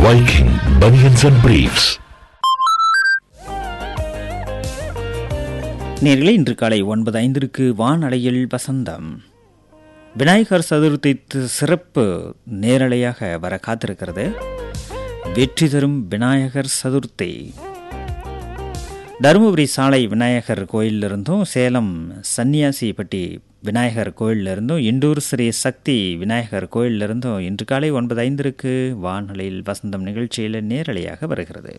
Viking Bunions and Briefs. நேர்களே இன்று காலை ஒன்பது ஐந்திற்கு வானலையில் வசந்தம் விநாயகர் சதுர்த்தி தி- சிறப்பு நேரலையாக வர காத்திருக்கிறது வெற்றி தரும் விநாயகர் சதுர்த்தி தருமபுரி சாலை விநாயகர் கோயிலிருந்தும் சேலம் சன்னியாசிப்பட்டி விநாயகர் கோயிலிருந்தும் இண்டூர் ஸ்ரீ சக்தி விநாயகர் கோயிலிருந்தும் இன்று காலை ஒன்பது ஐந்திற்கு வானொலியில் வசந்தம் நிகழ்ச்சியில் நேரலையாக வருகிறது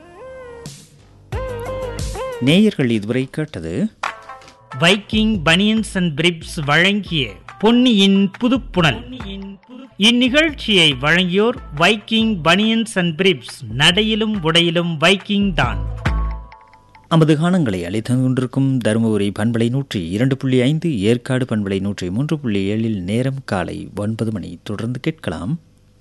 நேயர்கள் இதுவரை கேட்டது வைக்கிங் பனியன்ஸ் அண்ட் பிரிப்ஸ் வழங்கிய பொன்னியின் புதுப்புணல் இந்நிகழ்ச்சியை வழங்கியோர் வைக்கிங் பனியன்ஸ் அண்ட் பிரிப்ஸ் நடையிலும் உடையிலும் வைக்கிங் தான் நமது காணங்களை அளித்து கொண்டிருக்கும் தருமபுரி பண்பலை நூற்றி இரண்டு புள்ளி ஐந்து ஏற்காடு பண்பலை நூற்றி மூன்று புள்ளி ஏழில் நேரம் காலை ஒன்பது மணி தொடர்ந்து கேட்கலாம்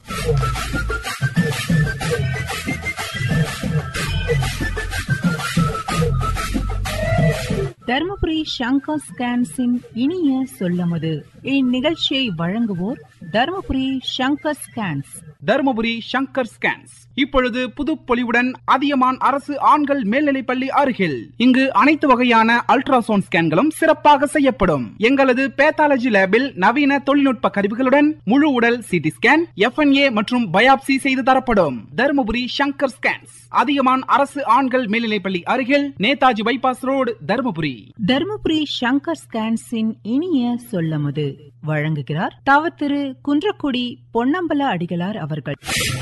தருமபுரி ஷங்கர் ஸ்கேன்ஸின் இனிய சொல்லமுது இந்நிகழ்ச்சியை வழங்குவோர் தருமபுரி ஷங்கர் ஸ்கேன்ஸ் தருமபுரி சங்கர் ஸ்கேன்ஸ் இப்பொழுது புதுப்பொலிவுடன் அதியமான் அரசு ஆண்கள் மேல்நிலைப்பள்ளி அருகில் இங்கு அனைத்து வகையான அல்ட்ராசவுண்ட் ஸ்கேன்களும் சிறப்பாக செய்யப்படும் எங்களது பேத்தாலஜி லேபில் நவீன தொழில்நுட்ப கருவிகளுடன் முழு உடல் சிடி ஸ்கேன் எஃப்என்ஏ மற்றும் பயாப்சி செய்து தரப்படும் தருமபுரி சங்கர் ஸ்கேன்ஸ் அதியமான் அரசு ஆண்கள் மேல்நிலைப்பள்ளி அருகில் நேதாஜி பைபாஸ் ரோடு தருமபுரி தருமபுரி ஷங்கர் ஸ்கேன்ஸின் இனிய சொல்லமுது வழங்குகிறார் தவ திரு குன்றக்குடி பொன்னம்பல அடிகளார் அவர்கள்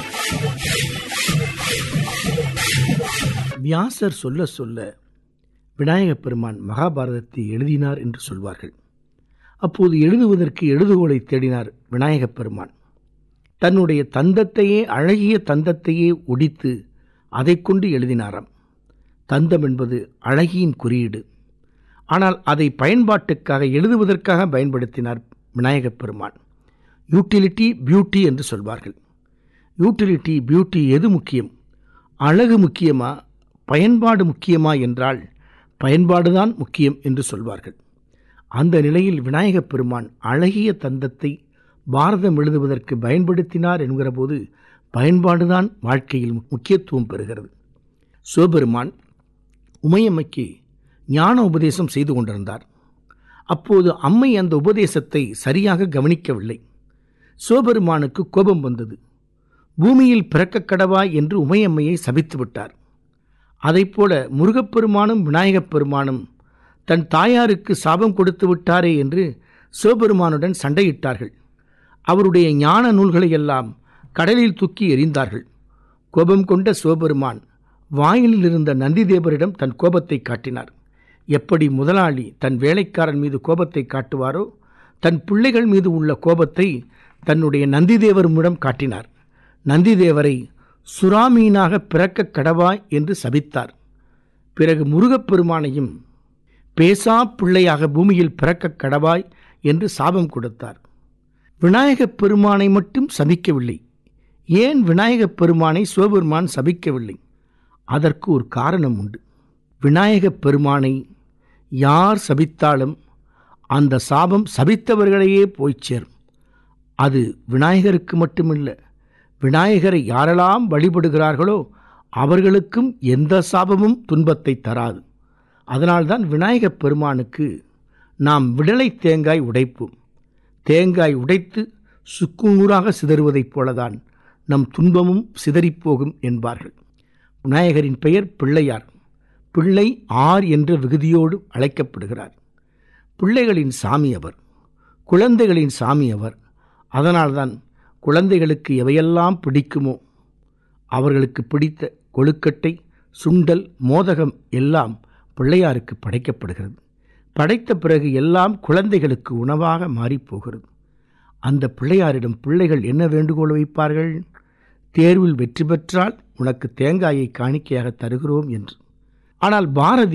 வியாசர் சொல்ல சொல்ல விநாயகப் பெருமான் மகாபாரதத்தை எழுதினார் என்று சொல்வார்கள் அப்போது எழுதுவதற்கு எழுதுகோலை தேடினார் விநாயகப் பெருமான் தன்னுடைய தந்தத்தையே அழகிய தந்தத்தையே ஒடித்து அதைக் கொண்டு எழுதினாராம் தந்தம் என்பது அழகியின் குறியீடு ஆனால் அதை பயன்பாட்டுக்காக எழுதுவதற்காக பயன்படுத்தினார் விநாயகப் பெருமான் யூட்டிலிட்டி பியூட்டி என்று சொல்வார்கள் யூட்டிலிட்டி பியூட்டி எது முக்கியம் அழகு முக்கியமா பயன்பாடு முக்கியமா என்றால் பயன்பாடுதான் முக்கியம் என்று சொல்வார்கள் அந்த நிலையில் விநாயகப் பெருமான் அழகிய தந்தத்தை பாரதம் எழுதுவதற்கு பயன்படுத்தினார் என்கிறபோது பயன்பாடுதான் வாழ்க்கையில் முக்கியத்துவம் பெறுகிறது சிவபெருமான் உமையம்மைக்கு ஞான உபதேசம் செய்து கொண்டிருந்தார் அப்போது அம்மை அந்த உபதேசத்தை சரியாக கவனிக்கவில்லை சிவபெருமானுக்கு கோபம் வந்தது பூமியில் பிறக்கக் கடவா என்று உமையம்மையை சபித்து விட்டார் அதைப்போல முருகப்பெருமானும் விநாயகப் பெருமானும் தன் தாயாருக்கு சாபம் கொடுத்து விட்டாரே என்று சிவபெருமானுடன் சண்டையிட்டார்கள் அவருடைய ஞான நூல்களையெல்லாம் கடலில் தூக்கி எறிந்தார்கள் கோபம் கொண்ட சிவபெருமான் வாயிலில் இருந்த நந்திதேவரிடம் தன் கோபத்தை காட்டினார் எப்படி முதலாளி தன் வேலைக்காரன் மீது கோபத்தை காட்டுவாரோ தன் பிள்ளைகள் மீது உள்ள கோபத்தை தன்னுடைய நந்திதேவரிடம் காட்டினார் நந்திதேவரை சுறாமீனாக பிறக்க கடவாய் என்று சபித்தார் பிறகு முருகப்பெருமானையும் பேசா பிள்ளையாக பூமியில் பிறக்க கடவாய் என்று சாபம் கொடுத்தார் விநாயகப் பெருமானை மட்டும் சபிக்கவில்லை ஏன் விநாயகப் பெருமானை சிவபெருமான் சபிக்கவில்லை அதற்கு ஒரு காரணம் உண்டு விநாயகப் பெருமானை யார் சபித்தாலும் அந்த சாபம் சபித்தவர்களையே போய்ச் சேரும் அது விநாயகருக்கு மட்டுமில்லை விநாயகரை யாரெல்லாம் வழிபடுகிறார்களோ அவர்களுக்கும் எந்த சாபமும் துன்பத்தை தராது அதனால்தான் விநாயகப் பெருமானுக்கு நாம் விடலை தேங்காய் உடைப்போம் தேங்காய் உடைத்து சுக்குநூறாக சிதறுவதைப் போலதான் நம் துன்பமும் சிதறிப்போகும் என்பார்கள் விநாயகரின் பெயர் பிள்ளையார் பிள்ளை ஆர் என்ற விகுதியோடு அழைக்கப்படுகிறார் பிள்ளைகளின் சாமி அவர் குழந்தைகளின் சாமி அவர் அதனால்தான் குழந்தைகளுக்கு எவையெல்லாம் பிடிக்குமோ அவர்களுக்கு பிடித்த கொழுக்கட்டை சுண்டல் மோதகம் எல்லாம் பிள்ளையாருக்கு படைக்கப்படுகிறது படைத்த பிறகு எல்லாம் குழந்தைகளுக்கு உணவாக மாறிப்போகிறது அந்த பிள்ளையாரிடம் பிள்ளைகள் என்ன வேண்டுகோள் வைப்பார்கள் தேர்வில் வெற்றி பெற்றால் உனக்கு தேங்காயை காணிக்கையாக தருகிறோம் என்று ஆனால் பாரதி